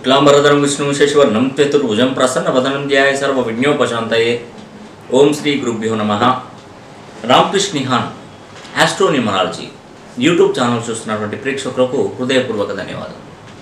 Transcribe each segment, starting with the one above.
శుక్లాంబరధరం విష్ణు శశివర్ణం చతుర్భుజం ప్రసన్నవదనం ధ్యాయ సర్వ విజ్ఞోపశాంతయే ఓం శ్రీ గురుభ్యో నమ రామకృష్ణ నిహాన్ ఆస్ట్రోనిమరాలజీ యూట్యూబ్ ఛానల్ చూస్తున్నటువంటి ప్రేక్షకులకు హృదయపూర్వక ధన్యవాదాలు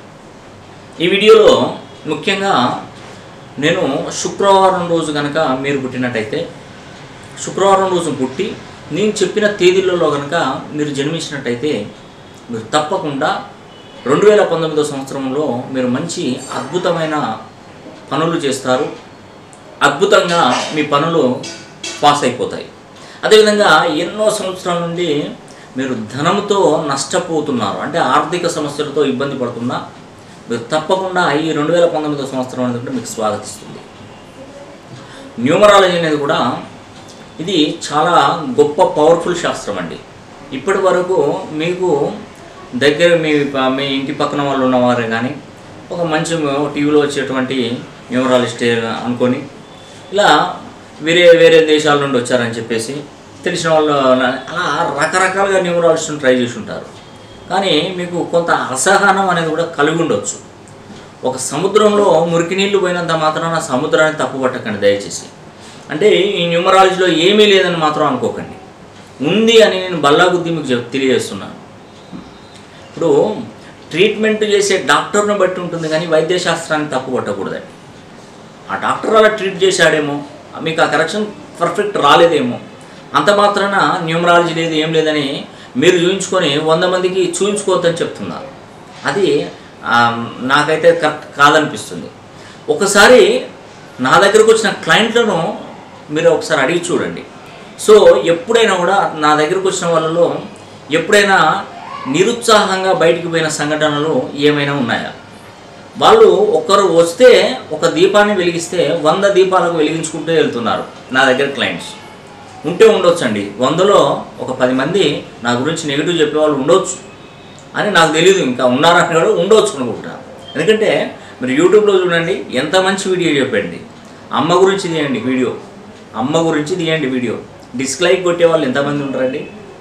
ఈ వీడియోలో ముఖ్యంగా నేను శుక్రవారం రోజు కనుక మీరు పుట్టినట్టయితే శుక్రవారం రోజు పుట్టి నేను చెప్పిన తేదీలలో కనుక మీరు జన్మించినట్టయితే మీరు తప్పకుండా రెండు వేల పంతొమ్మిదో సంవత్సరంలో మీరు మంచి అద్భుతమైన పనులు చేస్తారు అద్భుతంగా మీ పనులు పాస్ అయిపోతాయి అదేవిధంగా ఎన్నో సంవత్సరాల నుండి మీరు ధనంతో నష్టపోతున్నారు అంటే ఆర్థిక సమస్యలతో ఇబ్బంది పడుతున్నా మీరు తప్పకుండా ఈ రెండు వేల పంతొమ్మిదో సంవత్సరం అనేది కూడా మీకు స్వాగతిస్తుంది న్యూమరాలజీ అనేది కూడా ఇది చాలా గొప్ప పవర్ఫుల్ శాస్త్రం అండి ఇప్పటి వరకు మీకు దగ్గర మీ ప- మీ ఇంటి పక్కన వాళ్ళు ఉన్నవారే కానీ ఒక మంచి టీవీలో వచ్చేటువంటి న్యూమరాలిస్ట్ అనుకొని ఇలా వేరే వేరే దేశాల నుండి వచ్చారని చెప్పేసి తెలిసిన వాళ్ళు అలా రకరకాలుగా న్యూమరాలజిస్ట్ని ట్రై చేసి ఉంటారు కానీ మీకు కొంత అసహనం అనేది కూడా కలిగి ఉండొచ్చు ఒక సముద్రంలో మురికి నీళ్లు పోయినంత మాత్రాన సముద్రాన్ని తప్పుపట్టకండి దయచేసి అంటే ఈ న్యూమరాలజీలో ఏమీ లేదని మాత్రం అనుకోకండి ఉంది అని నేను బల్లాగుద్ది మీకు చెప్ తెలియజేస్తున్నాను ఇప్పుడు ట్రీట్మెంట్ చేసే డాక్టర్ను బట్టి ఉంటుంది కానీ వైద్యశాస్త్రాన్ని తప్పు పట్టకూడదండి ఆ డాక్టర్ అలా ట్రీట్ చేశాడేమో మీకు ఆ కరెక్షన్ పర్ఫెక్ట్ రాలేదేమో అంత మాత్రాన న్యూమరాలజీ లేదు ఏం లేదని మీరు చూయించుకొని వంద మందికి చూయించుకోవద్దని చెప్తున్నారు అది ఆ, నాకైతే కరెక్ట్ కాదనిపిస్తుంది ఒకసారి నా దగ్గరకు వచ్చిన క్లయింట్లను మీరు ఒకసారి అడిగి చూడండి సో ఎప్పుడైనా కూడా నా దగ్గరకు వచ్చిన వాళ్ళలో ఎప్పుడైనా నిరుత్సాహంగా బయటికి పోయిన సంఘటనలు ఏమైనా ఉన్నాయా వాళ్ళు ఒకరు వస్తే ఒక దీపాన్ని వెలిగిస్తే వంద దీపాలకు వెలిగించుకుంటూ వెళ్తున్నారు నా దగ్గర క్లయింట్స్ ఉంటే ఉండొచ్చండి వందలో ఒక పది మంది నా గురించి నెగిటివ్ చెప్పేవాళ్ళు ఉండొచ్చు అని నాకు తెలియదు ఇంకా ఉన్నారని కూడా ఉండవచ్చు అనుకుంటున్నాను ఎందుకంటే మీరు యూట్యూబ్లో చూడండి ఎంత మంచి వీడియో చెప్పండి అమ్మ గురించి తీయండి వీడియో అమ్మ గురించి తీయండి వీడియో డిస్లైక్ కొట్టే వాళ్ళు ఎంతమంది ఉంటారండి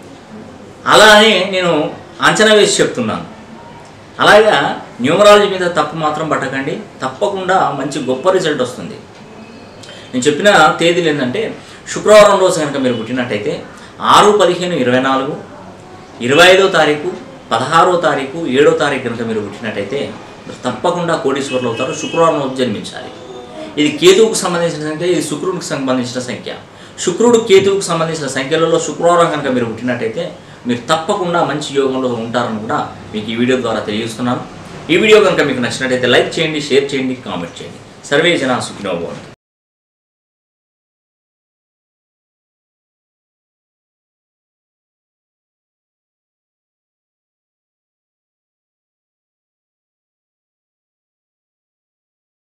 అలా అని నేను అంచనా వేసి చెప్తున్నాను అలాగా న్యూమరాలజీ మీద తప్పు మాత్రం పట్టకండి తప్పకుండా మంచి గొప్ప రిజల్ట్ వస్తుంది నేను చెప్పిన తేదీలు ఏంటంటే శుక్రవారం రోజు కనుక మీరు పుట్టినట్టయితే ఆరు పదిహేను ఇరవై నాలుగు ఇరవై ఐదో తారీఖు పదహారో తారీఖు ఏడో తారీఖు కనుక మీరు పుట్టినట్టయితే మీరు తప్పకుండా కోటీశ్వరులు అవుతారు శుక్రవారం రోజు జన్మించాలి ఇది కేతువుకు సంబంధించిన సంఖ్య ఇది శుక్రుడికి సంబంధించిన సంఖ్య శుక్రుడు కేతువుకు సంబంధించిన సంఖ్యలలో శుక్రవారం కనుక మీరు పుట్టినట్టయితే మీరు తప్పకుండా మంచి యోగంలో ఉంటారని కూడా మీకు ఈ వీడియో ద్వారా తెలియజేస్తున్నాను ఈ వీడియో కనుక మీకు నచ్చినట్టయితే లైక్ చేయండి షేర్ చేయండి కామెంట్ చేయండి సర్వే జన సుఖినోభవంతు